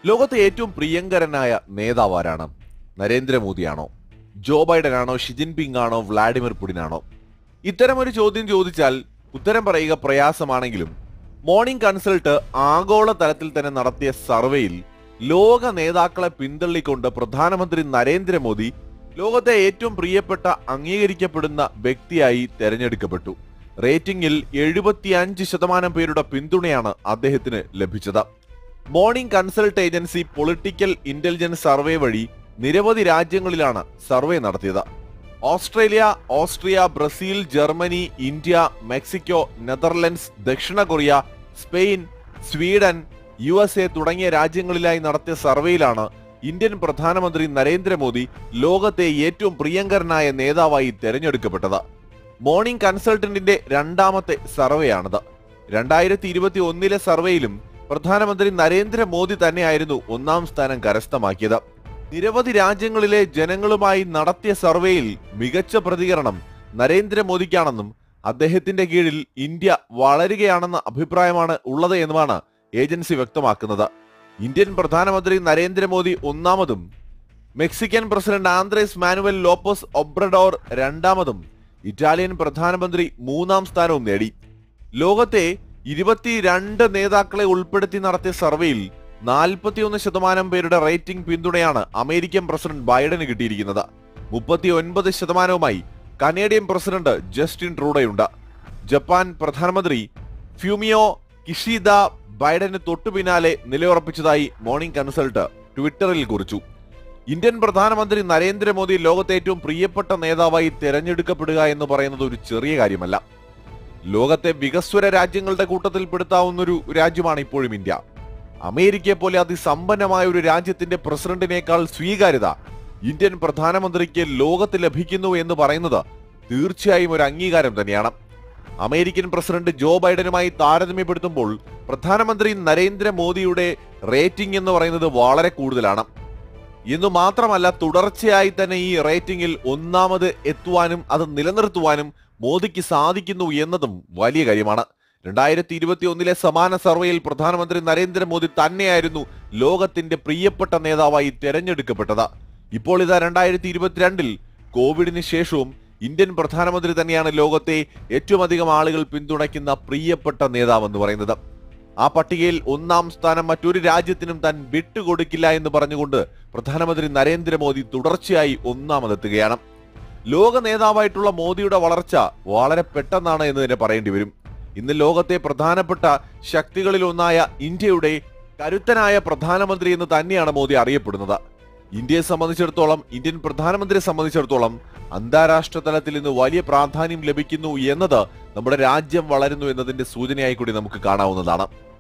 ലോകത്തെ ഏറ്റവും പ്രിയങ്കരനായ നേതാവ് ആരാണ് നരേന്ദ്രമോദിയാണോ ജോ ബൈഡൻ ആണോ ഷിജിൻപിങ് ആണോ വ്ളാഡിമിർ പുടിനാണോ ഇത്തരം ഒരു ചോദ്യം ചോദിച്ചാൽ ഉത്തരം പറയുക പ്രയാസമാണെങ്കിലും മോർണിംഗ് കൺസൾട്ട് ആഗോള തലത്തിൽ തന്നെ നടത്തിയ സർവേയിൽ ലോക നേതാക്കളെ പിന്തള്ളിക്കൊണ്ട് പ്രധാനമന്ത്രി നരേന്ദ്രമോദി ലോകത്തെ ഏറ്റവും പ്രിയപ്പെട്ട അംഗീകരിക്കപ്പെടുന്ന വ്യക്തിയായി തെരഞ്ഞെടുക്കപ്പെട്ടു റേറ്റിംഗിൽ എഴുപത്തിയഞ്ച് ശതമാനം പേരുടെ പിന്തുണയാണ് അദ്ദേഹത്തിന് ലഭിച്ചത് Morning Consult agency political intelligence survey വഴി നിരവധി രാജ്യങ്ങളിലാണ് സർവേ നടത്തിയത് Australia Austria Brazil Germany India Mexico Netherlands ദക്ഷിണ Korea Spain Sweden U S A തുടങ്ങിയ രാജ്യങ്ങളിലായി നടത്തിയ സർവേയിലാണ് ഇന്ത്യൻ പ്രധാനമന്ത്രി നരേന്ദ്രമോദി ലോകത്തെ ഏറ്റവും പ്രിയങ്കരനായ നേതാവായി തെരഞ്ഞെടുക്കപ്പെട്ടത് മോർണിംഗ് കൺസൾട്ടന്റിന്റെ രണ്ടാമത്തെ സർവേയാണിത് രണ്ടായിരത്തി ഇരുപത്തി ഒന്നിലെ സർവേയിലും പ്രധാനമന്ത്രി നരേന്ദ്രമോദി തന്നെയായിരുന്നു ഒന്നാം സ്ഥാനം കരസ്ഥമാക്കിയത് നിരവധി രാജ്യങ്ങളിലെ ജനങ്ങളുമായി നടത്തിയ സർവേയിൽ മികച്ച പ്രതികരണം നരേന്ദ്രമോദിക്കാണെന്നും അദ്ദേഹത്തിന്റെ കീഴിൽ ഇന്ത്യ വളരുകയാണെന്ന അഭിപ്രായമാണ് ഉള്ളത് എന്നുമാണ് ഏജൻസി വ്യക്തമാക്കുന്നത് ഇന്ത്യൻ പ്രധാനമന്ത്രി നരേന്ദ്രമോദി ഒന്നാമതും Mexican president Andres Manuel Lopez Obrador രണ്ടാമതും ഇറ്റാലിയൻ പ്രധാനമന്ത്രി മൂന്നാം സ്ഥാനവും നേടി ലോകത്തെ ഇരുപത്തിരണ്ട് നേതാക്കളെ ഉൾപ്പെടുത്തി നടത്തിയ സർവേയിൽ നാൽപ്പത്തിയൊന്ന് ശതമാനം പേരുടെ റേറ്റിംഗ് പിന്തുണയാണ് അമേരിക്കൻ പ്രസിഡന്റ് ബൈഡന് കിട്ടിയിരിക്കുന്നത് മുപ്പത്തി ഒൻപത് ശതമാനവുമായി കനേഡിയൻ പ്രസിഡന്റ് ജസ്റ്റിൻ ട്രൂഡയുണ്ട് ജപ്പാൻ പ്രധാനമന്ത്രി ഫ്യൂമിയോ കിഷീദ ബൈഡന് തൊട്ടു പിന്നാലെ നിലയുറപ്പിച്ചതായി മോർണിംഗ് കൺസൾട്ട് ട്വിറ്ററിൽ കുറിച്ചു ഇന്ത്യൻ പ്രധാനമന്ത്രി നരേന്ദ്രമോദി ലോകത്തെ ഏറ്റവും പ്രിയപ്പെട്ട നേതാവായി തെരഞ്ഞെടുക്കപ്പെടുക എന്ന് പറയുന്നത് ഒരു ചെറിയ കാര്യമല്ല ലോകത്തെ വികസ്വര രാജ്യങ്ങളുടെ കൂട്ടത്തിൽ പെടുത്താവുന്ന ഒരു രാജ്യമാണ് ഇപ്പോഴും ഇന്ത്യ അമേരിക്കയെ പോലെ അതിസമ്പന്നമായ ഒരു രാജ്യത്തിന്റെ പ്രസിഡന്റിനേക്കാൾ സ്വീകാര്യത ഇന്ത്യൻ പ്രധാനമന്ത്രിക്ക് ലോകത്ത് ലഭിക്കുന്നു എന്ന് പറയുന്നത് തീർച്ചയായും ഒരു അംഗീകാരം തന്നെയാണ് അമേരിക്കൻ പ്രസിഡന്റ് ജോ ബൈഡനുമായി താരതമ്യപ്പെടുത്തുമ്പോൾ പ്രധാനമന്ത്രി നരേന്ദ്രമോദിയുടെ റേറ്റിംഗ് എന്ന് പറയുന്നത് വളരെ കൂടുതലാണ് എന്നു മാത്രമല്ല തുടർച്ചയായി തന്നെ ഈ റേറ്റിംഗിൽ ഒന്നാമത് എത്തുവാനും അത് നിലനിർത്തുവാനും മോദിക്ക് സാധിക്കുന്നു എന്നതും വലിയ കാര്യമാണ് രണ്ടായിരത്തി ഇരുപത്തി ഒന്നിലെ സമാന സർവേയിൽ പ്രധാനമന്ത്രി നരേന്ദ്രമോദി തന്നെയായിരുന്നു ലോകത്തിന്റെ പ്രിയപ്പെട്ട നേതാവായി തെരഞ്ഞെടുക്കപ്പെട്ടത് ഇപ്പോൾ ഇതാ രണ്ടായിരത്തി ഇരുപത്തിരണ്ടിൽ കോവിഡിന് ശേഷവും ഇന്ത്യൻ പ്രധാനമന്ത്രി തന്നെയാണ് ലോകത്തെ ഏറ്റവും അധികം ആളുകൾ പിന്തുണയ്ക്കുന്ന പ്രിയപ്പെട്ട നേതാവ് എന്ന് പറയുന്നത് ആ പട്ടികയിൽ ഒന്നാം സ്ഥാനം മറ്റൊരു രാജ്യത്തിനും താൻ വിട്ടുകൊടുക്കില്ല എന്ന് പറഞ്ഞുകൊണ്ട് പ്രധാനമന്ത്രി നരേന്ദ്രമോദി തുടർച്ചയായി ഒന്നാമതെത്തുകയാണ് ലോക നേതാവായിട്ടുള്ള മോദിയുടെ വളർച്ച വളരെ പെട്ടെന്നാണ് എന്ന് തന്നെ പറയേണ്ടി വരും ഇന്ന് ലോകത്തെ പ്രധാനപ്പെട്ട ശക്തികളിൽ ഒന്നായ ഇന്ത്യയുടെ കരുത്തനായ പ്രധാനമന്ത്രി എന്ന് തന്നെയാണ് മോദി അറിയപ്പെടുന്നത് ഇന്ത്യയെ സംബന്ധിച്ചിടത്തോളം ഇന്ത്യൻ പ്രധാനമന്ത്രിയെ സംബന്ധിച്ചിടത്തോളം അന്താരാഷ്ട്ര തലത്തിൽ ഇന്ന് വലിയ പ്രാധാന്യം ലഭിക്കുന്നു എന്നത് നമ്മുടെ രാജ്യം വളരുന്നു എന്നതിന്റെ സൂചനയായി കൂടി നമുക്ക് കാണാവുന്നതാണ്